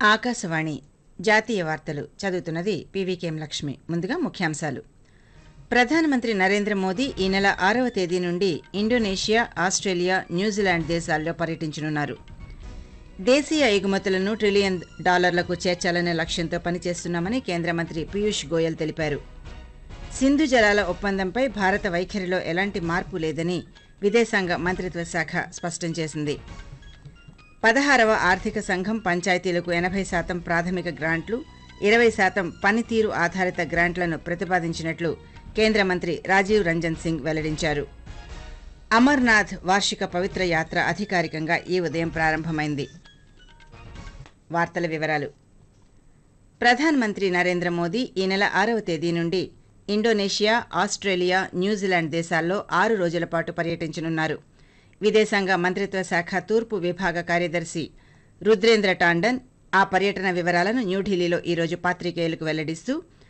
ఆకాశవాణి జాతీయ వార్తలు చదువుతున్నది పీవీకేఎం లక్ష్మి ముందుగా ముఖ్యాంశాలు ప్రధానమంత్రి నరేంద్ర మోదీ ఈ నెల ఆరవ తేదీ నుండి ఇండోనేషియా ఆస్ట్రేలియా న్యూజిలాండ్ దేశాల్లో పర్యటించనున్నారు దేశీయ ఎగుమతులను ట్రిలియన్ డాలర్లకు చేర్చాలనే లక్ష్యంతో పనిచేస్తున్నామని కేంద్ర మంత్రి పీయూష్ గోయల్ తెలిపారు సింధు జలాల ఒప్పందంపై భారత వైఖరిలో ఎలాంటి మార్పు లేదని విదేశాంగ మంత్రిత్వ శాఖ స్పష్టం చేసింది పదహారవ ఆర్థిక సంఘం పంచాయతీలకు ఎనభై శాతం ప్రాథమిక గ్రాంట్లు ఇరవై శాతం పనితీరు ఆధారిత గ్రాంట్లను ప్రతిపాదించినట్లు కేంద్ర మంత్రి రాజీవ్ రంజన్ సింగ్ వెల్లడించారు అమర్నాథ్ వార్షిక పవిత్ర యాత్ర అధికారికంగా ఈ ఉదయం ప్రారంభమైంది వార్తల వివరాలు ప్రధానమంత్రి నరేంద్ర మోదీ ఈ నెల ఆరవ తేదీ నుండి ఇండోనేషియా ఆస్ట్రేలియా న్యూజిలాండ్ దేశాల్లో ఆరు రోజుల పాటు పర్యటించనున్నారు విదేశాంగ మంత్రిత్వ శాఖ తూర్పు విభాగ కార్యదర్శి రుద్రేంద్ర టాండన్ ఆ పర్యటన వివరాలను న్యూఢిల్లీలో ఈరోజు పాత్రికేయులకు వెల్లడిస్తూ